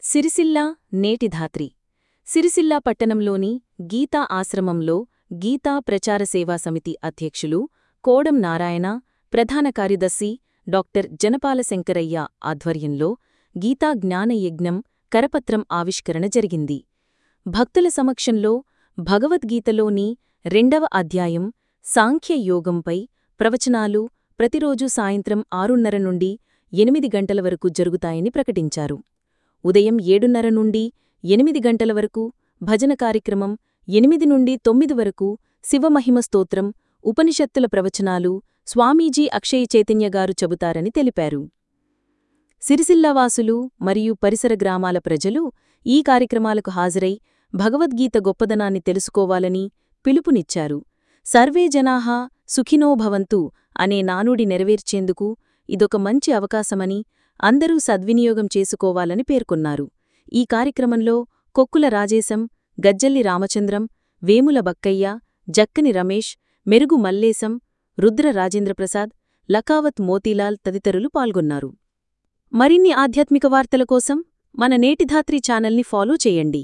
సిరిసిల్ల నేటిధాత్రి సిరిసిల్ల పట్టణంలోని గీతా ఆశ్రమంలో గీతా ప్రచార సేవా సమితి అధ్యక్షులు కోడం నారాయణ ప్రధాన కార్యదర్శి డాక్టర్ జనపాల శంకరయ్య ఆధ్వర్యంలో గీతా జ్ఞాన యజ్ఞం కరపత్రం ఆవిష్కరణ జరిగింది భక్తుల సమక్షంలో భగవద్గీతలోని రెండవ అధ్యాయం సాంఖ్య యోగంపై ప్రవచనాలు ప్రతిరోజు సాయంత్రం ఆరున్నర నుండి ఎనిమిది గంటల వరకు జరుగుతాయని ప్రకటించారు ఉదయం ఏడున్నర నుండి ఎనిమిది గంటల వరకు భజన కార్యక్రమం ఎనిమిది నుండి తొమ్మిది వరకు శివమహిమ స్తోత్రం ఉపనిషత్తుల ప్రవచనాలు స్వామీజీ అక్షయ చైతన్య గారు చెబుతారని తెలిపారు సిరిసిల్లవాసులు మరియు పరిసర గ్రామాల ప్రజలు ఈ కార్యక్రమాలకు హాజరై భగవద్గీత గొప్పదనాన్ని తెలుసుకోవాలని పిలుపునిచ్చారు సర్వే జనాహ సుఖినో భవంతు అనే నానుడి నెరవేర్చేందుకు ఇదొక మంచి అవకాశమని అందరూ సద్వినియోగం చేసుకోవాలని పేర్కొన్నారు ఈ కార్యక్రమంలో కొక్కుల రాజేశం గజ్జల్లి రామచంద్రం వేముల బక్కయ్య జక్కని రమేష్ మెరుగు మల్లేశం రుద్ర రాజేంద్రప్రసాద్ లకావత్ మోతీలాల్ తదితరులు పాల్గొన్నారు మరిన్ని ఆధ్యాత్మిక వార్తల కోసం మన నేటిధాత్రి ఛానల్ని ఫాలో చేయండి